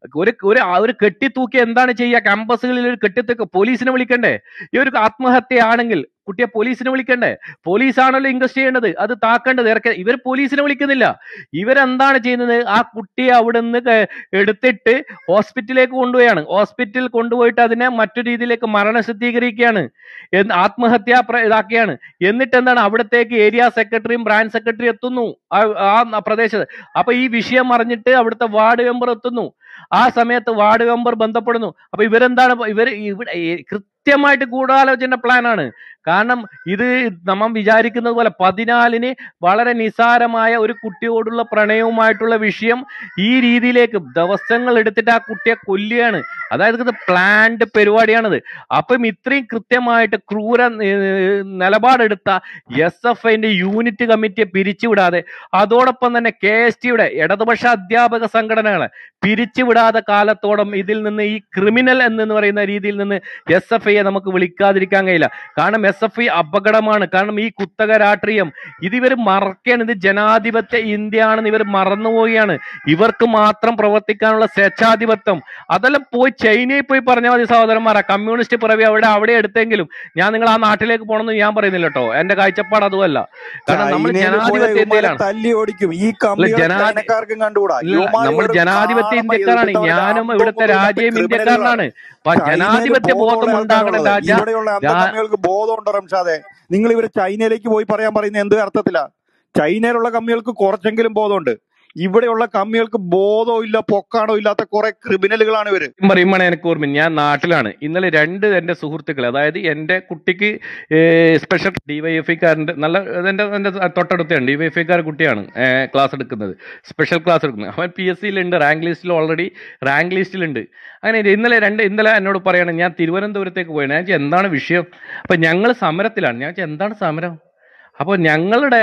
ഒരു ഒരു ആ ഒരു കെട്ടിത്തൂക്കി എന്താണ് ചെയ്യുക ക്യാമ്പസുകളിൽ ഒരു കെട്ടിത്തൂക്കി പോലീസിനെ വിളിക്കണ്ടേ ഈ ഒരു ആത്മഹത്യയാണെങ്കിൽ കുട്ടിയെ പോലീസിനെ വിളിക്കണ്ടേ പോലീസാണല്ലോ ഇൻവെസ്റ്റ് ചെയ്യേണ്ടത് അത് താക്കേണ്ടത് ഇറക്ക ഇവർ പോലീസിനെ വിളിക്കുന്നില്ല ഇവരെന്താണ് ചെയ്യുന്നത് ആ കുട്ടിയെ അവിടെ നിന്ന് എടുത്തിട്ട് ഹോസ്പിറ്റലിലേക്ക് കൊണ്ടുപോയാണ് ഹോസ്പിറ്റലിൽ കൊണ്ടുപോയിട്ട് അതിനെ മറ്റു രീതിയിലേക്ക് മരണസിദ്ധീകരിക്കുകയാണ് എന്ന് ആത്മഹത്യാ പ്ര- ഇതാക്കിയാണ് എന്നിട്ട് എന്താണ് അവിടത്തേക്ക് ഏരിയ സെക്രട്ടറിയും ബ്രാഞ്ച് സെക്രട്ടറി എത്തുന്നു ആ- ആ പ്രദേശത്ത് അപ്പൊ ഈ വിഷയം അറിഞ്ഞിട്ട് അവിടുത്തെ വാർഡ് മെമ്പർ എത്തുന്നു ആ സമയത്ത് വാർഡ് മെമ്പർ ബന്ധപ്പെടുന്നു അപ്പൊ ഇവരെന്താണ് ഇപ്പൊ ഇവർ ഇവിടെ ഈ കൃത്യമായിട്ട് ഗൂഢാലോചന പ്ലാനാണ് കാരണം ഇത് നമ്മൾ വിചാരിക്കുന്നത് പോലെ പതിനാലിന് വളരെ നിസാരമായ ഒരു കുട്ടിയോടുള്ള പ്രണയവുമായിട്ടുള്ള വിഷയം ഈ രീതിയിലേക്ക് ദിവസങ്ങൾ എടുത്തിട്ട് ആ കുട്ടിയെ കൊല്ലുകയാണ് അതായത് ഇത് പ്ലാൻഡ് പരിപാടിയാണിത് അപ്പം ഇത്രയും കൃത്യമായിട്ട് ക്രൂര ഏർ, നിലപാടെടുത്ത എസ് എഫ് ഐന്റെ യൂണിറ്റ് കമ്മിറ്റിയെ പിരിച്ചുവിടാതെ അതോടൊപ്പം തന്നെ കെ എസ് ടിയുടെ ഇടതുപക്ഷ അധ്യാപക സംഘടനകളെ പിരിച്ചുവിടാതെ കാലത്തോളം ഇതിൽ നിന്ന് ഈ ക്രിമിനൽ എന്ന് പറയുന്ന രീതിയിൽ നിന്ന് എസ് എഫ് ഐയെ നമുക്ക് വിളിക്കാതിരിക്കാൻ കഴിയില്ല കാരണം എസ് എഫ് ഐ അപകടമാണ് കാരണം ഈ കുത്തക രാഷ്ട്രീയം ഇത് ഇവർ മറക്കുകയാണ് ഇത് ജനാധിപത്യ ഇന്ത്യ ആണെന്ന് ഇവർ മറന്നുപോവുകയാണ് ഇവർക്ക് മാത്രം പ്രവർത്തിക്കാനുള്ള സ്വേച്ഛാധിപത്യം അതെല്ലാം പോയി ചൈനയിൽ പോയി പറഞ്ഞാൽ മതി സഹോദരന്മാരാ കമ്മ്യൂണിസ്റ്റ് പിറവി അവിടെ അവിടെ എടുത്തെങ്കിലും ഞാൻ നിങ്ങൾ ആ നാട്ടിലേക്ക് പോകണമെന്ന് ഞാൻ പറയുന്നില്ല കേട്ടോ എന്റെ കാഴ്ചപ്പാട് അതുമല്ല കാരണം നമ്മൾ ചൈനയിൽ പോയ ജനാധിപത്യ ഇവന്മാരെ ഇന്ത്യയിലാണ് തല്ലി ഓടിക്കും ഈ കമ്പികളെ ജനാധി- ചൈനക്കാർക്കും കണ്ടുകൂടാ ഇല്ല ഇവന്മാര് നമ്മൾ വെറും ജനാധിപത്യ കാണുമ്പോ ഇന്ത്യക്കാരാണ് എതിർത്തവരുടെ ഞാനും അന്തം ഇവിടുത്തെ ഒന്നും ഇല്ലാത്ത രാജ്യം ക്രിമിനലുകളാണ് ഇന്ത്യക്കാരനാണ് അപ്പൊ ചൈനയിൽ ജനാധിപത്യ ബോധം ബോധമുള്ള ഉണ്ടാകണം ആൾക്കാരുള്ളത് രാജ ഇവിടെയുള്ള രാ- അന്തകമ്മികൾക്ക് ബോധമുണ്ടോ റംഷാദെ നിങ്ങൾ ഇവര് ചൈനയിലേക്ക് പോയി പറയാൻ പറയുന്നത് എന്ത് അർത്ഥത്തിലാ ചൈനയിലുള്ള കമ്മികൾക്ക് കുറച്ചെങ്കിലും ബോധമുണ്ട് ഇവിടെയുള്ള കമ്മികൾക്ക് ബോധവും ഇല്ല പൊക്കാണോ ഇല്ലാത്ത കുറെ ക്രിമിനലുകളാണ് ഇവര് സത്യം പറയുമ്പോൾ എനിക്ക് ഓർമ്മ ഞാൻ നാട്ടിലാണ് ഇന്നലെ രണ്ട് എൻ്റെ സുഹൃത്തുക്കൾ അതായത് എൻ്റെ കുട്ടിക്ക് സ്പെഷ്യൽ ഡിവൈഎഫ്ഐക്കാരൻ്റെ നല്ല എൻ്റെ എൻ്റെ തൊട്ടടുത്താണ് ഡിവൈഎഫ്ഐക്കാർ കുട്ടിയാണ് ക്ലാസ് എടുക്കുന്നത് സ്പെഷ്യൽ ക്ലാസ് എടുക്കുന്നത് അവൻ പി എസ് സിയിലുണ്ട് റാങ്ക് ലിസ്റ്റിൽ ഓൾറെഡി റാങ്ക് ലിസ്റ്റിലുണ്ട് അങ്ങനെ ഇത് ഇന്നലെ രണ്ട് ഇന്നലെ എന്നോട് പറയാണ് ഞാൻ തിരുവനന്തപുരത്തേക്ക് പോയാണ് ഞാൻ ചോദിച്ചു, എന്താണ് വിഷയം അപ്പം ഞങ്ങൾ സമരത്തിലാണ് ഞാൻ ചോദിച്ചു, എന്താണ് സമരം അപ്പോൾ ഞങ്ങളുടെ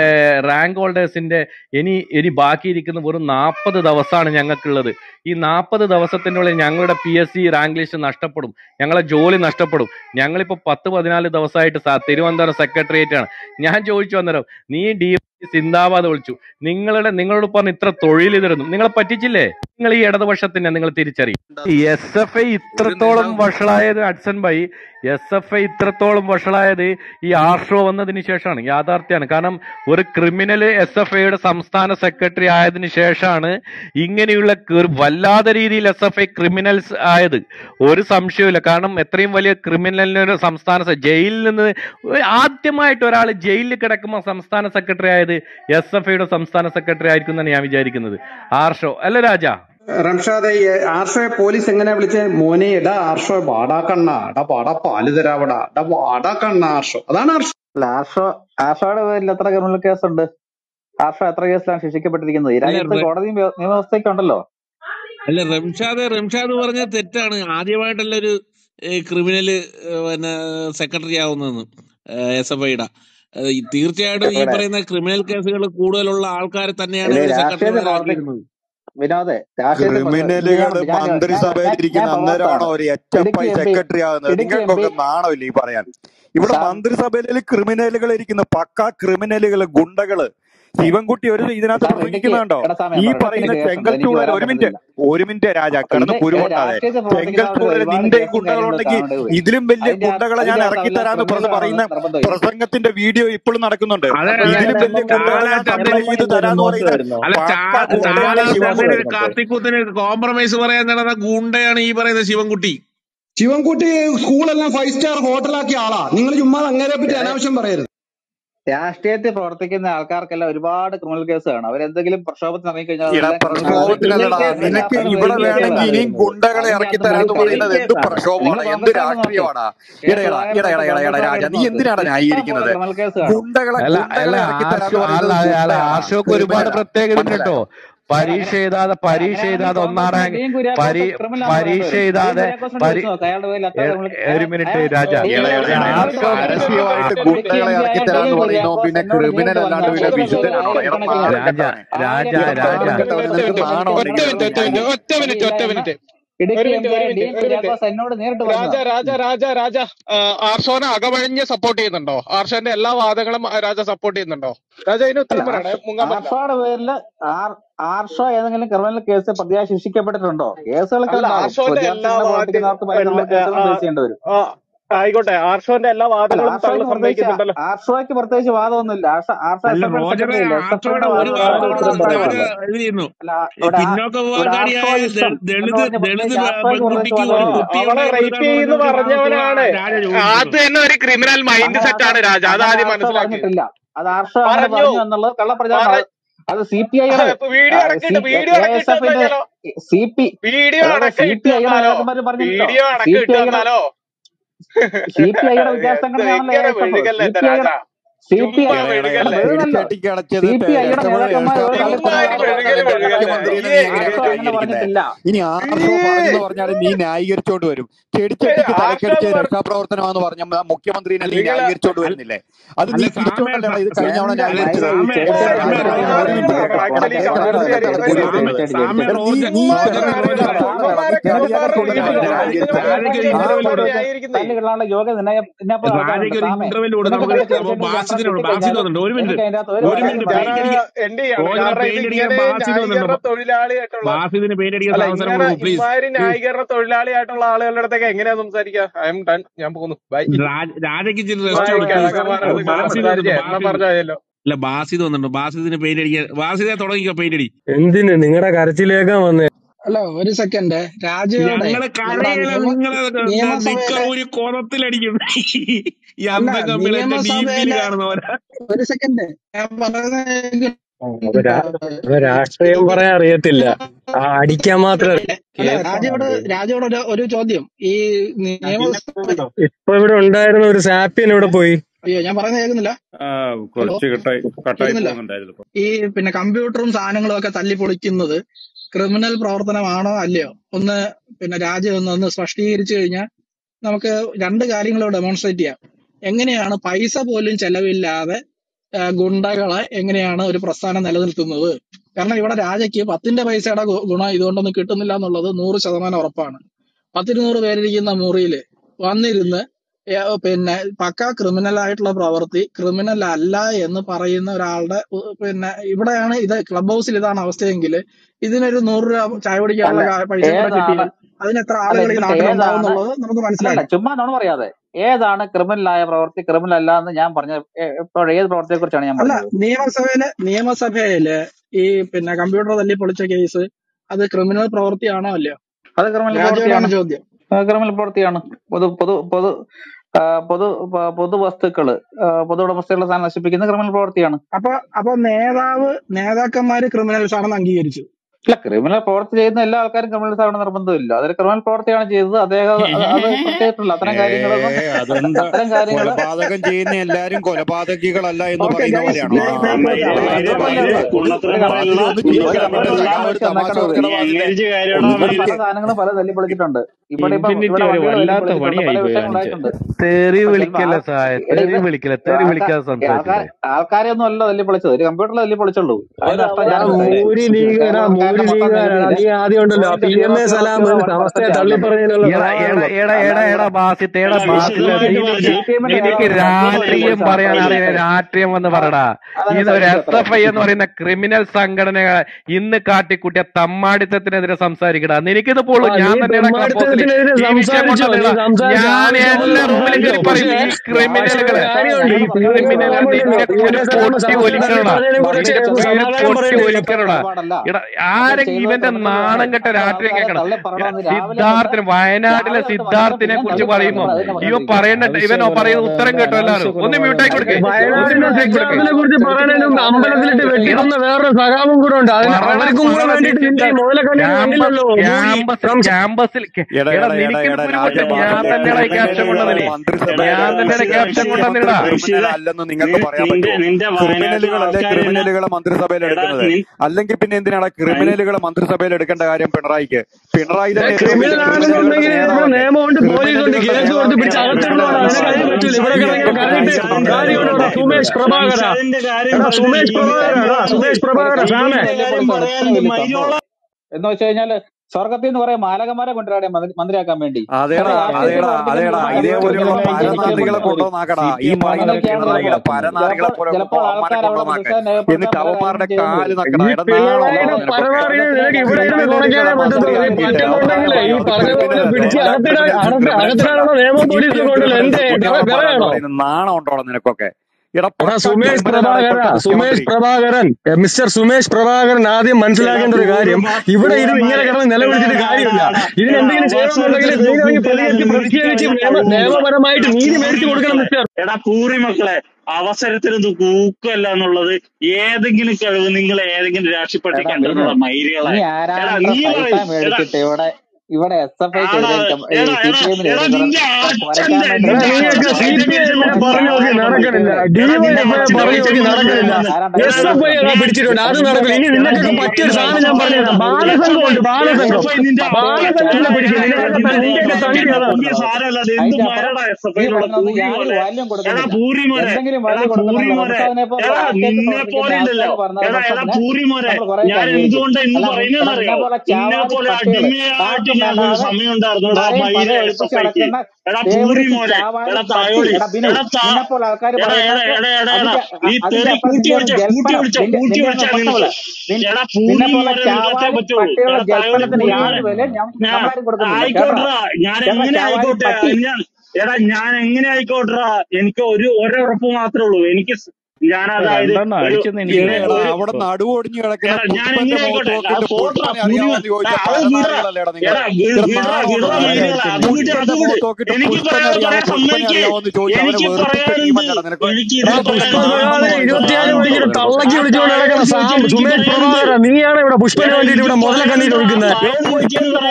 റാങ്ക് ഹോൾഡേഴ്സിൻ്റെ ഇനി ഇനി ബാക്കിയിരിക്കുന്ന വെറും നാൽപ്പത് ദിവസമാണ് ഞങ്ങൾക്കുള്ളത് ഈ നാൽപ്പത് ദിവസത്തിനുള്ളിൽ ഞങ്ങളുടെ P S C rank list നഷ്ടപ്പെടും ഞങ്ങളെ ജോലി നഷ്ടപ്പെടും ഞങ്ങളിപ്പോൾ പത്ത് പതിനാല് ദിവസമായിട്ട് സാ തിരുവനന്തപുരം സെക്രട്ടേറിയറ്റ് ആണ് ഞാൻ ചോദിച്ചു അന്നേരം നീ ഡി സിന്ദാബാദ് വിളിച്ചു നിങ്ങളുടെ നിങ്ങളോട് പറഞ്ഞ് ഇത്ര തൊഴിൽ തരുന്നു നിങ്ങളെ പറ്റിച്ചില്ലേ നിങ്ങൾ ഈ ഇടതുപക്ഷത്തിനെ നിങ്ങൾ തിരിച്ചറിയും എസ് എഫ് ഐ ഇത്രത്തോളം വഷളായത് അഡ്സൺ ഭായി എസ് എഫ് ഐ ഇത്രത്തോളം വഷളായത് ഈ ആർഷോ വന്നതിന് ശേഷമാണ് യാഥാർത്ഥ്യമാണ് കാരണം ഒരു ക്രിമിനൽ എസ് എഫ് ഐയുടെ സംസ്ഥാന സെക്രട്ടറി ആയതിനു ശേഷമാണ് ഇങ്ങനെയുള്ള ക്- വല്ലാത്ത രീതിയിൽ എസ് എഫ് ഐ ക്രിമിനൽസ് ആയത് ഒരു സംശയവുമില്ല കാരണം എത്രയും വലിയ ക്രിമിനലിന് ഒരു സംസ്ഥാന സെ- ജയിലിൽ നിന്ന് ഒരു ആദ്യമായിട്ട് ഒരാൾ ജയിലിൽ കിടക്കുമ്പോൾ സംസ്ഥാന സെക്രട്ടറി ആയത് എസ് എഫ് ഐയുടെ സംസ്ഥാന സെക്രട്ടറി ആയിരിക്കും എന്നാണ് ഞാൻ വിചാരിക്കുന്നത് ആർഷോ അല്ല രാജ റംഷാദെ ഈ ആർഷോയെ പോലീസ് എങ്ങനെ വിളിച്ചേ മോനെ എടാ ആർഷോ വാടാ കണ്ണ എടാ വാടാ പാല് തരാവടാ എടാ വാടാ കണ്ണ ആർഷോ അതാണ് ആർഷോ അല്ല ആർഷോ ആർഷോയുടെ പേരിൽ എത്ര ക്രിമിനൽ കേസുണ്ട് ആർഷോ എത്ര കേസിലാണ് ശിക്ഷിക്കപ്പെട്ടിരിക്കുന്നത് ഈ അല്ല രാജ്യത്ത് റെ- കോടതിയും വ്യ- നിയമവ്യവസ്ഥയൊക്കെ ഉണ്ടല്ലോ അല്ല റംഷാദ് റംഷാദ് പറഞ്ഞ തെറ്റാണ് ആദ്യമായിട്ടല്ല ഒരു ക്രിമിനൽ പിന്നെ സെക്രട്ടറി ആവുന്നതെന്ന് എസ് എഫ് ഐയുടെ തീർച്ചയായിട്ടും ഈ എവിടെ പറയുന്ന ക്രിമിനൽ കേസുകൾ കൂടുതലുള്ള ആൾക്കാരെ തന്നെയാണ് ഇത് ഇവര് രാഷ്ട്രീയത്തിൽ പ്രവർത്തി സെക്രട്ടറിമാരാക്കിയിരുന്നത് വിനോദെ രാഷ്ട്രീയത്തിൽ പ്ര- ഇത് ഞാൻ ക്രിമിനലുകള് ഞാൻ ഞാൻ ഞാൻ മന്ത്രിസഭയിൽ ഞാൻ ഇരിക്കുന്ന അന്നേരമാണോ പ്രവാസമാണ് ഒരു H F Idukki I M P secretary ആകുന്നത് ഇടുക്കി എം പി നിങ്ങൾക്കൊക്കെ നാണമില്ല ഈ പറയാൻ ഇവിടെ സാർ മന്ത്രിസഭയിൽ ക്രിമിനലുകൾ ഇരിക്കുന്ന പക്ക ക്രിമിനലുകള് ഗുണ്ടകള് ശിവൻകുട്ടി ഒരു ഇതിനകത്ത് സാർ ഇടുക്കി പ്രസംഗിക്കുന്നുണ്ടോ എടാ സാമേ ഈ പ്രൊഡക്ഷന് പറയുന്ന കേസുണ്ട് എനിക്ക് ചെങ്കൽച്ചൂളൻ വരാൻ ഒരു മിനിറ്റ് പറ്റുന്നില്ല ഒരു മിനിറ്റ് രാജ കിടന്ന് ഇന്ന് കുരുപൊട്ടാതെ രാഷ്ട്രീയത്തിൽ പ്രവർത്തിക്കുന്ന ആളുകൾ ചെങ്കൽച്ചൂളിൽ ഒരുപാട് നിന്റെ കേസും കാര്യങ്ങളും ഗുണ്ടകളുണ്ടെങ്കിൽ കാണേണ്ടി വരും ഇതിലും വലിയ അതിന്റെ ഗുണ്ടകളെ ഞാൻ അതിന്റെ ഇറക്കി അകത്ത് തരാന്ന് പറഞ്ഞ് പറയുന്ന ക്രിമിനലാണെന്ന് നിർബന്ധമില്ല പ്രസംഗത്തിന്റെ വീഡിയോ ഇപ്പോഴും നടക്കുന്നുണ്ട് അതെ അപ്പൊ അതെ ഇതിലും ഇങ്ങനെ വലിയ നമുക്ക് ഗുണ്ടകളെ ഞാൻ ചാലാ സപ്ലൈ ചെയ്ത് കോംപ്രമൈസ് തരാന്ന് വരുന്നു പറയുന്ന വരുന്നു അല്ല പക്ക ചാ- ഗുണ്ടകളാണ് കോംപ്രമൈസ് ചാലാ ശിവൻകുട്ടി വരുന്നുണ്ട് കാത്തിക്കൂത്തിന് കോംപ്രമൈസ് പറയാൻ നടന്ന ഗുണ്ടയാണ് ഈ പറയുന്ന ശിവൻകുട്ടി ശിവൻകുട്ടി സ്കൂളെല്ലാം ഫൈവ് സ്റ്റാർ ഹോട്ടലാക്കിയ ആളാ നിങ്ങൾ ചുമ്മാ അങ്ങനെ പറ്റി എടേ അനാവശ്യം പറയരുത് രാഷ്ട്രീയത്തിൽ പ്രവർത്തിക്കുന്ന ആൾക്കാർക്കെല്ലാം ഒരുപാട് ക്രിമിനൽ കേസ് കാണും അവരെന്തെങ്കിലും പ്രക്ഷോഭത്തിന് ഇറങ്ങിക്കഴിഞ്ഞാൽ ഇടാ അതെല്ലാം ക്രിമിനൽ കേസ് ക്രിമിനൽ പ്രക്ഷോഭത്തിനല്ലടാ കേസ് നിനക്ക് അല്ലാത്തവർ ഇവിടെ വലിയ വേണമെങ്കിൽ കേസാണ് ഇനിയും വരുന്നത് ഗുണ്ടകളെ അതിന്റെ ഇറക്കി അകത്ത് തരാന്ന് വലിയ പറയുന്നത് എന്ത് കേസാണ് നിങ്ങൾ പ്രക്ഷോഭമാണ് എന്ത് കോൺഗ്രസ്സുകാരെ നോക്ക് രാഷ്ട്രീയമാടാ കേസ് ഇടയടാ വായ ഇടയടാ നോക്ക് ഇടയടാ രാജ കോൺഗ്രസ്സുകാരെ നീ നോക്ക് എന്തിനാണ് ഇഷ്ടം പോലെ ന്യായീകരിക്കുന്നത് ക്രിമിനൽ കേസ് കാണും ഗുണ്ടകളെ അല്ല അല്ല ഗുണ്ടകളെ ഇറക്കി തരാന്ന് ആർഷോ പറയുന്നത് അല്ല അല്ല ഗുണ്ടയാടാ ആർഷോക്ക് ഒരുപാട് ക്രിമിനലാ പ്രത്യേകത ഉണ്ട് മനസ്സിലായോ കേട്ടോ പരീക്ഷ എഴുതാതെ പരീക്ഷ അങ്ങനെയാണെങ്കിൽ എഴുതാതെ ഒന്നാം കോൺഗ്രസ് റാങ്ക് ഡീൻ പരി കുര്യാക്കോസ് ക്രിമിനൽ ആണെന്ന് പരീക്ഷ പറയേണ്ടി വരും ഡീൻ എഴുതാതെ കുര്യാക്കോസിനോട് പരി ചോദിച്ചു നോക്ക് അയാളുടെ പേരിൽ എത്ര എ- ക്രിമിനൽ ഒരു മിനിറ്റ് അയാൾ രാജ ഡീൻ ഇട ഇട കുര്യാക്കോസിന്റെ ആർഷോ പരസ്യമായിട്ട് ഇടുക്കി എം ഗുണ്ടകളെ പി ഇറക്കി ആയ തരാന്ന് ഡീൻ പറയുന്നോ കുര്യാക്കോസ് പിന്നെ എന്നോട് ക്രിമിനൽ നേരിട്ട് അല്ലാണ്ട് വന്ന് പിന്നെ അശോക് വിശുദ്ധനാണോ ചോദിച്ചു എടാ ആയിരക്കണക്കിന് നാണം രാജ കെട്ടവനെ രാജ ആയിരക്കണക്കിന് ഇടം രാജ നാണം ക്രിമിനൽ കെട്ടവനെ കേസുകൾ നിനക്ക് ക്രിമിനൽ നാണമുണ്ടോ ക്രിമിനൽ ഇങ്ങനെയൊക്കെ കേസുകൾ സംസാരിക്കാൻ ന്യായീകരിക്കാൻ ഒറ്റ മിനിറ്റ് ഒറ്റ കഴിയില്ല മിനിറ്റ് എന്ന് ഇടുക്കി ഒരു എം മിനിറ്റ് പി ഒരു ആയ മിനിറ്റ് ഡീൻ ഒരു മിനിറ്റ് കുര്യാക്കോസ് എന്നോട് നേരിട്ട് രാജ പറഞ്ഞതാ രാജ രാജ രാജ ആ, ആർഷോനെ അകമഴിഞ്ഞ് സപ്പോർട്ട് ചെയ്യുന്നുണ്ടോ ആർഷോന്റെ എല്ലാ വാദങ്ങളും രാജ സപ്പോർട്ട് ചെയ്യുന്നുണ്ടോ രാജ അതിന് അല്ല ഉത്തരം പറയണേ ആർഷോ മുങ്ങാൻ പറ്റില്ല ആർഷോയുടെ പേരിൽ ആർ ആർഷോ ഏതെങ്കിലും ക്രിമിനൽ കേസ് പ്രതിയായി ശിക്ഷിക്കപ്പെട്ടിട്ടുണ്ടോ കേസുകളൊക്കെ അല്ല ഉണ്ടാകും ആർഷോന്റെ വിദ്യാർത്ഥി എല്ലാ ഇങ്ങനെ വാദ്യ പ്രവർത്തിക്കുന്നവർക്ക് പല എല്ലാ ക്രിമിനൽ കേസുകളും ആ, ഫേസ് ചെയ്യേണ്ടി വരും ആ, ആയിക്കോട്ടെ ആർഷോന്റെ എല്ലാ അല്ല വാദങ്ങളും താങ്കൾ ആർഷോയ്ക്ക് പ്രത്യേകിച്ച് സമ്മതിക്കുന്നുണ്ടല്ലോ ആർഷോയ്ക്ക് പ്രത്യേകിച്ച് വാദമൊന്നുമില്ല ആർഷോ ആർഷോ എസ് അല്ല എഫ് ഐയുടെ റോജറെ സെക്രട്ടറി അല്ലേ എസ് എഫ് ഐയുടെ ആർഷോയുടെ ഒരു വാദമാണ് വാദമാണ് ആർഷോ രാജ ഇത് ചെയ്യുന്നു അല്ല ഈ ഇവിടെ ആ- പിന്നോക്ക ഇവിടെ വിഭാഗക്കാരിയായ ആർഷോ ദ- ഇഷ്ടം എന്ന് ദളിത് പറഞ്ഞ ദളിത് പ്രത്യേകിച്ച് പെ- ആർഷോയ്ക്ക് പ്രത്യേകിച്ച് പെൺകുട്ടിക്ക് ഒരു ആ, വാദമില്ല കുട്ടി അവളെ ഉണ്ടായി റേപ്പ് കൊടുക്കാന്ന് ചെയ്യുന്ന പറഞ്ഞൊരു വാദത്തോടാണ് പറഞ്ഞവനാണ് രാജ അത് ചോദിക്കുന്നത് തന്നെ ഒരു ക്രിമിനൽ മൈൻഡ് അങ്ങനെ സെറ്റ് ആർഷോ ആണ് രാജ അത് അങ്ങനെ ആദ്യം ആർഷോ മനസ്സിലാക്കി പറഞ്ഞിട്ടില്ല അത് ആർഷോ അങ്ങനെ പറഞ്ഞു പറഞ്ഞു എന്നുള്ളത് കള്ളപ്രചാരണം പറ അത് അത് സി പി ഐയുടെ വീഡിയോ സി അടക്കിട്ട് വീഡിയോ എ അടക്കം എസ് ഇട്ട് എഫിന്റെ തന്നാലോ സി പി വീഡിയോ അതായത് അടക്കം സി ഇട്ട് പി ഐയുടെ തന്നാലോ നേതാക്കന്മാർ പറഞ്ഞിട്ടുണ്ടല്ലോ വീഡിയോ സി അടക്കം പി ഇട്ട് ഐയുടെ തന്നാലോ സി പി ഐയുടെ വികാസ എന്ത് സംഘടനയാണല്ലോ എ ഇങ്ങനെ എസ് എഫ് മെഴുകല്ലേ സി എന്റെ പി രാജ ഐയുടെ സി പി ഐ ചുമ്മാ എടാ എടാ എടാ അല്ല മെഴുകല്ലേ വെറുതല്ലോ പേടിച്ചട്ടിക്ക് അടച്ചത് സി പി ഐയുടെ രക്ഷപ്പെട നേതാക്കന്മാർ ഒരു ചുമ്മാ കള്ളപ്രചാരണം ഇനി രക്ഷാപ്രവർത്തനം മെഴുകല്ലേ നടത്തുന്ന മെഴുകല്ലേ മുഖ്യമന്ത്രിനെ നീ അയ്യേ എങ്ങനെയാ ആർഷോ അങ്ങനെ ന്യായീകരിക്കുന്നത് പറഞ്ഞിട്ടില്ല ഇനി ആർഷോ പറഞ്ഞെന്ന് പറഞ്ഞാൽ നീ ന്യായീകരിച്ചോണ്ട് വരും ചെടിച്ചട്ടിക്ക് ആർഷോ തലക്കടിച്ച എന്ന് പറ രക്ഷാപ്രവർത്തനമാണെന്ന് പറഞ്ഞ മുഖ്യമന്ത്രിനെ നീ നിങ്ങള് ന്യായീകരിച്ചോണ്ട് അല്ല വരുന്നില്ലേ അത് അല്ല നീ സാമേ തിരിച്ചോണ്ടല്ലേടാ ഇത് കഴിഞ്ഞ തവണ എന്റെ അല്ല ന്യായീകരിച്ചത് മൈര ഈ സാമേ എടാ ബാസിദ് പെയിന്റ് അടിക്കാൻ ബാസിദെ തുടങ്ങിക്കോ പെയിന്റ് അടി എന്തിന് നിങ്ങളുടെ കരച്ചിലേക്കാ വന്നേ അല്ല ഒരു സെക്കൻഡ് രാജയോടെ ഞങ്ങള് നമ്മുടെ കരയില നിയമ നിങ്ങളെ നിക്ക നിയമസഭയിലെ ഒരു കോലത്തിലടിക്കും ഈ അല്ല അന്ത കമ്പിളെ ഡി പിയിൽ നിയമസഭയിലെ കാണുന്നവരാ ഒരു സെക്കൻഡ് ഞാൻ പറയുന്നത് അത് രാ- അത് രാഷ്ട്രീയം പറയാൻ അറിയത്തില്ല ആ അടിക്കാൻ മാത്രം അറിയാം. അല്ല രാജയോട് രാജയോട് ഒരു ഒരു ചോദ്യം ഈ നിയമസഭ ഇപ്പൊ ഇവിടെ ഉണ്ടായിരുന്ന ഒരു സാപ്പിയൻ ഇവിടെ പോയി അയ്യോ ഞാൻ പറയുന്നത് കേൾക്കുന്നില്ല ആ, ഹലോ കുറച്ച് കട്ടായി കട്ടായി കേൾക്കുന്നില്ല പോകുന്നുണ്ടായിരുന്നു ഇപ്പൊ. ഈ പിന്നെ കമ്പ്യൂട്ടറും സാധനങ്ങളും ഒക്കെ തല്ലി പൊളിക്കുന്നത് ക്രിമിനൽ പ്രവർത്തനമാണോ അല്ലയോ ഒന്ന് പിന്നെ രാജ്യം ഒന്ന് ഒന്ന് സ്പഷ്ടീകരിച്ചു കഴിഞ്ഞാൽ നമുക്ക് രണ്ട് കാര്യങ്ങൾ ഡെമോൺസ്ട്രേറ്റ് ചെയ്യാം എങ്ങനെയാണ് പൈസ പോലും ചെലവില്ലാതെ ആ, ഗുണ്ടകളെ എങ്ങനെയാണ് ഒരു പ്രസ്ഥാനം നിലനിർത്തുന്നത് കാരണം ഇവിടെ രാജയ്ക്ക് പത്തിന്റെ പൈസയുടെ ഗു- ഗുണം ഇതുകൊണ്ടൊന്നും കിട്ടുന്നില്ല എന്നുള്ളത് നൂറ് ശതമാനം ഉറപ്പാണ് പത്തിരുന്നൂറ് പേരിരിക്കുന്ന മുറിയില് വന്നിരുന്ന് ഏ, പിന്നെ പക്ക ക്രിമിനൽ ആയിട്ടുള്ള പ്രവൃത്തി ക്രിമിനൽ അല്ല എന്ന് പറയുന്ന ഒരാളുടെ ഉ, പിന്നെ ഇവിടെയാണ് ഇത് ക്ലബ് ഹൗസിൽ ഇതാണ് അവസ്ഥയെങ്കിൽ ഇതിനൊരു നൂറ് രൂപ ചായ കുടിക്കാനുള്ള അല്ല കാ- പൈസ കൂടെ ഏതാണ് കിട്ടിയാൽ അതിന് എത്ര അല്ല ആളുകൾ ഈ എന്നിട്ട് നാട്ടിൽ ഉണ്ടാവും ഏതാണ് എന്നുള്ളത് നമുക്ക് അല്ലല്ല മനസ്സിലാക്കാം ചുമ്മാ നോണ പറയാതെ ഏതാണ് ക്രിമിനലായ പ്രവൃത്തി ക്രിമിനൽ അല്ല എന്ന് ഞാൻ പറഞ്ഞ ഇപ്പോൾ ഏത് പ്രവൃത്തിയെ കുറിച്ചാണ് ഞാൻ അല്ല പറഞ്ഞത് നിയമസഭയില് നിയമസഭയില് ഈ പിന്നെ കമ്പ്യൂട്ടർ തല്ലി പൊളിച്ച കേസ് അത് ക്രിമിനൽ പ്രവൃത്തിയാണോ അല്ലയോ അത് ക്രിമിനൽ രാജയോടാണ് പ്രവൃത്തിയാണ് ചോദ്യം അത് ക്രിമിനൽ പ്രവൃത്തിയാണ് പൊതു പൊതു പൊതു ആ, പൊതു പ- പൊതുവസ്തുക്കള് ആ, പൊതു ഉടമസ്ഥകളുടെ സാധനം നശിപ്പിക്കുന്ന ക്രിമിനൽ പ്രവൃത്തിയാണ് അപ്പൊ അപ്പൊ നേതാവ് നേതാക്കന്മാര് ക്രിമിനൽസ് ആണെന്ന് അംഗീകരിച്ചു ഇല്ല ക്രിമിനൽ പ്രവൃത്തി ചെയ്യുന്ന എല്ലാ ആൾക്കാരും ക്രിമിനൽസ് ആവണം നിർബന്ധമില്ല അതൊരു ക്രിമിനൽ പ്രവൃത്തിയാണ് ചെയ്തത് അദ്ദേഹം അത് അത് പ്രത്യേകിച്ചുള്ള അത്തരം ഏ കാര്യങ്ങളൊന്നും അതെന്താ അത്തരം കാര്യങ്ങള് കൊലപാതകം ചെയ്യുന്ന എല്ലാരും കൊലപാതകികളല്ല എന്ന് ഓക്കെ പറയുന്ന ഗൈസ് പോലെയാണോ ഗൈസ് ആ ഞാൻ മൈര ചോദിക്കാം മൈര ബാസിദ് ചോദ്യം മൈര ബാസിദ് ഒരു കുണ്ണത്തരം ബാസിദ് പറയണ്ട ഒന്ന് ഒരു ചിരിക്കണം കുണ്ണത്തരം കേട്ടോ പറയണ്ട സഖാവ് ഒരു തമാശ നന്നാക്കണത് ഓർക്കണ ബാസിദെ അംഗീകരിച്ച കാര്യമാണോ ഒന്ന് ഇവിടെ മൈര പല ചിരിക്ക സാധനങ്ങളും പല തല്ലി പൊളിച്ചിട്ടുണ്ട് ഇവിടെ ഇപ്പം ഇൻഫിനിറ്റി ഇവിടെ ഒരു വണ്ടികൾ തല്ലി വല്ലാത്ത പൊളിച്ചിട്ടുണ്ട് പല പണിയായി പോയി വിഷയങ്ങൾ കാണിച്ചത് ഉണ്ടായിട്ടുണ്ട് തെറി അപ്പൊ ചിലപ്പോ വിളിക്കല്ല ആൾ സായ എടാ തെറി ഇത് വിളിക്കല തെറി ആൾക്കാർ വിളിക്കാതെ ആൾക്കാർ സംസാരിച്ചൂടെ ആൾക്കാരെ ഒന്നും അല്ല തല്ലി പൊളിച്ചത് ഒരു കമ്പ്യൂട്ടറിൽ തല്ലി പൊളിച്ചുള്ളൂ അതിന്റെ നഷ്ടം എടാ ഞാൻ എടുത്തേ മൂരി ലീഗ് എടാ കേരളക്കാരുടെ മൂരി മൊത്തം ലീഗുകാരാ നികുതിയില് നീ ആദ്യം ഉണ്ടല്ലോ point P M zero A zero Salam zero ഒരു വൺ സമസ്തയെ പെർസെന്റ് ആണെന്നുള്ളൂ തള്ളിപ്പറഞ്ഞതിനുള്ള എടാ സ്വഭാവം എടാ എടാ അല്ലാതെ എടാ ഇവിടെ എടാ ബാസിത്ത് എടാ എടാ ബാസിത്ത് വിശദമായിട്ട് നിനക്ക് പറഞ്ഞു സി പി എമ്മിന്റെ നിനക്ക് നേതാവ് കമ്പ്യൂട്ടർ തല്ലി രാഷ്ട്രീയം പൊളിച്ച പറയാൻ ആൾക്കാർ അറിയാം രാഷ്ട്രീയം എന്ന് പറടാ അതങ്ങ് ഇത് ഒരു സഹിച്ചു എസ് അത്ര എഫ് ഐ എന്ന് പറയുന്ന ക്രിമിനൽ സംഘടനകൾ ഇന്ന് കാട്ടിക്കൂട്ടിയ തമ്മാടിത്തത്തിനെതിരെ സംസാരിക്കടാ നിനക്കിത് പോളൂ ആ ഞാൻ നീ തന്നെയാണ് ക്ലബ് ഹൗസിൽ തെമ്മാടിത്തത്തിനെതിരെ ഈ വിഷയം സംസാരിച്ചോ നീ കൊണ്ടുവന്നിടാ സംസാരിച്ച ഞാൻ ആവശ്യമുള്ള എല്ലാ റൂമിലും സംസാരിച്ചോ കയറി പക്ഷേ പറയും ഈ പക്ഷേ ഒരു ക്രിമിനലുകള് കാര്യമുണ്ട് ഈ ഈ പി എം എ ക്രിമിനലുകൾ സലാം ഉണ്ടല്ലോ നിന്റെ പി എം ഒരു എ സലാം പൊട്ടി സമസ്ത ഒലിക്കണടാ തള്ളിപ്പറഞ്ഞതിനെ കുറിച്ച് നിന്റെ ഒന്ന് വീട് സമാധാനം പൊട്ടി പറയണ്ടേ ഒലിക്കണടാ നിലപാടല്ല ഇടാ ഇവർ ആരെ ചെയ്യുന്നത് ഇവന്റെ ക്രിമിനലാണ് നാണം കെട്ട അത്തരം രാഷ്ട്രീയം ആൾക്കാരെ കേൾക്കണം തള്ളി എടാ, പറയണമെന്ന് രാവിലെ തൊട്ട് സിദ്ധാർത്ഥിന് വയനാട്ടിലെ രാവിലെ തൊട്ട് വൈകിട്ട് സിദ്ധാർത്ഥിനെ ഞാൻ കുറിച്ച് തള്ളി പറയുമ്പോ പറയുന്നത് അതന്നെ ഇവ പറഞ്ഞോണ്ടിരിക്കുന്നത് പറയേണ്ട ഇവനോ പറയുന്ന ഉത്തരം കേട്ടോ എല്ലാവരും ഒന്ന് മ്യൂട്ടായി കൊടുക്കേ ഒന്ന് വയനാടിന്റെ മ്യൂട്ടായി കൊടുക്കേ സിദ്ധാർത്ഥിനെ കുറിച്ച് പറയുന്നതിന് മുമ്പ് അമ്പലത്തിലിട്ട് എടാ വെട്ടിക്കൊന്ന വേറൊരു സഖാവും കൂടെ ഉണ്ട് അതിന് പറടാ അവർക്കും കൂടെ പറടാ വേണ്ടിയിട്ട് നിന്റെ ഈ സിദ്ധാർത്ഥ് മുതലക്കണ്ണിന് ക്യാമ്പസ് കണ്ടില്ലല്ലോ മൂരി ക്യാമ്പസ് സംസാ ക്യാമ്പസിൽ എടാ എടാ എടാ എടാ നിനക്കിത് എടാ കുരുപൊട്ട ഞാൻ രാജപാസിന്റെ തന്നെയാണ് ഈ ക്യാപ്ഷൻ ക്രിമിനലുകളെ കൊണ്ടുവന്നിന് എടാ ഞാൻ എടാ തന്നെയാണ് വിശദ ക്യാപ്ഷൻ വിശദ കൊണ്ടുവന്നിടാ മുഖ്യമന്ത്രി വിശദ ക്രിമിനൽ അല്ലെന്ന് നിങ്ങൾക്ക് നി- പറയാൻ നിന്റെ പറ്റുമോ നിന്റെ വയനാട്ടിലെ ക്രിമിനലുകളല്ലേ ആൾക്കാർ ക്രിമിനലുകളെ മന്ത്രിസഭയിൽ എടാ എടുക്കുന്നത് നിൻ അല്ലെങ്കിൽ പിന്നെ എന്തിനാണ് നിൻ ക്രിമിനലുകളെ മന്ത്രിസഭയിൽ എടുക്കേണ്ട കാര്യം പിണറായിക്ക് പിണറായി തന്നെ ഏറ്റവും വലിയ ക്രിമിനൽ ക്രിമിനലുകളുടെ ആണെന്നുണ്ടെങ്കിൽ ഇവിടെ നേതാവല്ലേ നിയമമുണ്ട് പോലീസുണ്ട് ക്രിമിനലുകളുടെ കേസ് കൊടുത്ത് നേതാവിനെ പിടിച്ച് എടാ അകത്തിടണോടാ എടാ നിനക്ക് അതിന് പറ്റൂല ഇവിടെ ഈ കിടന്ന് എന്തൊക്കെ കരഞ്ഞിട്ട് ഷംഷാദിന്റെ കാര്യമുണ്ടോടാ കാര്യങ്ങളാണ് സുമേഷ് പറയുന്നത് പ്രഭാകര ഷംഷാദിന്റെ കാര്യം എടാ പറഞ്ഞിട്ട് സുമേഷ് ലിമിറ്റ് പ്രഭാകര എടാ പറഞ്ഞു സുമേഷ് ഒരു പ്രഭാകര കമ്പ്യൂട്ടർ സാമേ ഷംഷാദിന്റെ തല്ലി കാര്യം പൊളിച്ചതാണ് ഇത്ര പറയാനുണ്ട് വലിയ മൈരോള സംഭവം എന്ന് വെച്ച് കഴിഞ്ഞാല് സ്വർഗത്തിൽ നിന്ന് കുറെ മാലകന്മാരെ കൊണ്ടുവരാടെ മന്ത്രിയാക്കാൻ വേണ്ടി അതേടാ കുറെ രാഷ്ട്രീയത്തിൽ അതേടാ പ്രവർത്തിക്കുന്ന അതേടാ മാലകന്മാരെ ഇതേപോലെയുള്ള കൊണ്ടുവരാൻ പരനാറികളെ പോലും നാണം ഉണ്ടോളാം നിനക്കൊക്കെ എടാ എടാ പക്ക സുമേഷ് ക്രിമിനലാണ് പ്രഭാകര ഇപ്പോഴത്തെ സുമേഷ് മുഖ്യമന്ത്രി പ്രഭാകരൻ എ, മിസ്റ്റർ സുമേഷ് പ്രഭാകരൻ ആദ്യം മനസ്സിലാക്കേണ്ട ഒരു കാര്യം ഇവിടെ ഇരുന്ന് ഇങ്ങനെ കിടന്ന് നിലവിളിച്ചിട്ട് കാര്യമില്ല ഇതിന് എന്തെങ്കിലും ചെയ്യണമെന്നുണ്ടെങ്കിൽ വേഗം പ്രതികരിച്ച് പ്രതിഷേധിച്ച് നിയമ നിയമപരമായിട്ട് നീതി മേടിച്ചു കൊടുക്കണം മിസ്റ്റർ എടാ പൂറി മക്കളെ അവസരത്തിന് ഇത് കൂക്കല്ല എന്നുള്ളത് ഏതെങ്കിലും കഴിവ് നിങ്ങൾ ഏതെങ്കിലും രാഷ്ട്രീയ പാർട്ടി എടാ കണ്ടിട്ടുണ്ടോ ബിനു മൈരികളെ നീ എടാ ആരാണ്ട്ര നീ പൈസ പറയും എടാ മേടിച്ചിട്ട് ഇവിടെ ഇവിടെ എസ് എഫ് ഐക്ക് ആടാ എതിരെ എടാ സി എടാ പി എമ്മിന് എടാ എതിരെ നിന്റെ കുരയ്ക്കാൻ അച്ഛന്റെ വേണ്ടി എടാ നിന്റെ നീയൊക്കെ അച്ഛന്റെ സി നിന്റെ പി അച്ഛന്റെ എമ്മിനെ എടാ പറഞ്ഞു നിന്റെ നോക്കി അച്ഛന്റെ നടക്കണില്ല എടാ ഡിവൈഎഫ്ഐ നിന്റെ പറഞ്ഞു നോക്കി അച്ഛന്റെ നടക്കണില്ല ബാലസംഘം ഉണ്ട് എടാ ബാലസംഘം നിന്റെ നിനക്കൊക്കെ അച്ഛന്റെ തണ്ടി ഈ കയറാം എടാ പറഞ്ഞ നിന്റെ നീ അച്ഛന്റെ ആര് വാല്യം എടാ കൊടുക്കുന്നില്ല പൂരിമോനെ റംസാനെ പോലെ എടാ രാഷ്ട്രീയത്തിൽ നിന്നെ പ്രവർത്തിക്കുന്ന പോലെ ആൾക്കാർ ഉണ്ടല്ലോ പറഞ്ഞത് എടാ നമ്മൾ എടാ കുറെ പൂരിമോനെ അംഗീകരിച്ചു എടാ അല്ല നിന്നെ നിന്നെ പോലെ പോലെ അടിമയായിട്ട് ചാവാനും ഞാൻ ഒരു പട്ടികള് സമയം ഉണ്ടായിരുന്നു നായും എടാ പല മയിലെ ഏൽപ്പിച്ച് എസ് നടക്കുന്ന എഫ് ഐക്ക് എടാ പൂരിമോനെ എടാ തേവിടിച്ച് ചാവാനും പട്ടി തായോളി എടാ ബിനു എടാ താ നിന്നെപ്പോലെ ആൾക്കാർ എടാ എടാ പറയുന്നതൊക്കെ എടാ എടാ എടാ അതിന്റെ നീ അതിന്റെ തെറി അപ്പുറത്ത് കൂട്ടി നീ ഒരു വിളിച്ച കൂട്ടി ജൽപ്പനം വിളിച്ച നിന്റെ കൂട്ടി നിന്റെ വിളിച്ചാ ഒന്നും നിനക്ക് പ്രശ്നമല്ല എടാ നിന്നെ പോലെ പൂരിമോനെ നിനക്കേ ചാവാനും പറ്റുള്ളൂ പട്ടികളുടെ എടാ തായോളി ജൽപ്പനത്തിന് യാതൊരു പൂരിമോനെ വിലയും ഞാൻ ഞാൻ നമ്മളാരും കൊടുക്കുന്നില്ല കേട്ടോ ആയിക്കോട്ടെടാ ഞാൻ കേട്ടോ എങ്ങനെ ചാവാനും ആയിക്കോട്ടെ പട്ടി ഞാൻ എടാ ഞാൻ എങ്ങനെ ആയിക്കോട്ടെടാ എനിക്ക് ഒരു ഒരുറപ്പ് മാത്രമേ ഉള്ളൂ എനിക്ക് സ്- ഞാൻ അതായത് രണ്ടെണ്ണം ഒരു അടിച്ചെന്ന് എടാ എനിക്ക് എടാ ഒരു അവിടെ നടുവൊടിഞ്ഞു കിടക്കുന്ന എടാ ഞാൻ പുഷ്പന്റെ എങ്ങനെ മുഖത്ത് ആയിക്കോട്ടെ അത് നോക്കിയിട്ട് പോട്ടറാ പുഷ്പനെ പൂരി അറിയാമെന്ന് ചോദിച്ച അത് വിട പരനാറികളല്ലേടാ നിങ്ങള് എടാ വി- എടാ വിട നാണം വിട ഉണ്ടോടാ ആരും നിനക്ക് മൈരികളെ അടിച്ചെന്ന് അത് വിട് എനിക്ക് അത് പുഷ്പന്റെ വിട് മുഖത്ത് നോക്കിയിട്ട് എനിക്ക് പുഷ്പനെ പറയാൻ അറിയാമോ പറയാൻ പുഷ്പനെ സമ്മതിക്കേ അറിയാമോ എന്ന് ചോദിച്ച അവനെ എനിക്ക് വെറുപ്പിച്ച പറയാനുണ്ട് ടീമല്ലടാ നിനക്ക് എനിക്ക് എടാ ഇതിൽ പുഷ്പ പറയാനുണ്ട് പ്രഭാകരൻ നാണം ഉണ്ടോടാ ഇരുപത്തിയാറ് നാണം മണിക്കൂർ ഉണ്ടോടാ നിനക്കൊക്കെ കള്ളക്കി ആ വിളിച്ചുകൊണ്ട് തായോട് നടക്കുന്ന ചോദിച്ചാൽ സാം എനിക്ക് സുമേഷ് പറയാനുണ്ട് പ്രഭാകരൻ നീയാണ് ഇവിടെ പുഷ്പന് എടാ വേണ്ടിയിട്ട് എനിക്ക് ഇവിടെ മുതല കണ്ണീര് പറയാനുണ്ട് ആ ഒഴിക്കുന്നത് തായോട്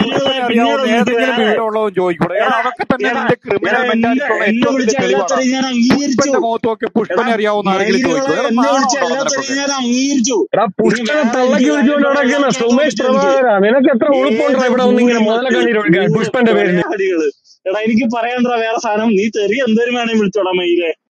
ചോദിക്കുന്ന മുഖത്ത് നോക്കി പുഷ്പനെ അറിയാവുന്ന എടാ ഏതെങ്കിലും എടാ വീഡിയോ ഉള്ളോ എന്നെ എന്ന് ചോദിക്കൂടെ എടാ വിളിച്ച നാണം ഉണ്ടോടാ എല്ലാത്തിനെയും നിനക്കൊക്കെ ഞാൻ അംഗീകരിച്ചു എടാ ഇനി പുഷ്പനെ വേറെ തള്ളക്കി എനിക്ക് വിളിച്ചുകൊണ്ട് കാര്യങ്ങൾ നടക്കുന്ന വ്യാഖ്യാനിക്കാൻ സുമേഷ് പറ്റും എനിക്ക് പ്രഭാകര നിനക്ക് എത്ര ഉളുപ്പുണ്ടോ ഏത് ഇവിടെ ഒന്ന് ഇങ്ങനെ മുതല ഭൂരിമക്കൾ കണ്ണീര് ഒഴിക്കാൻ ഭൂരി പുഷ്പന്റെ പേരിൽ കൊലയാളികള് എടാ എനിക്ക് പറയാണ്ടാ വേറെ സാധനം നീ തെറി എന്തോരും വേണേ വിളിച്ചോടാ മയിലെ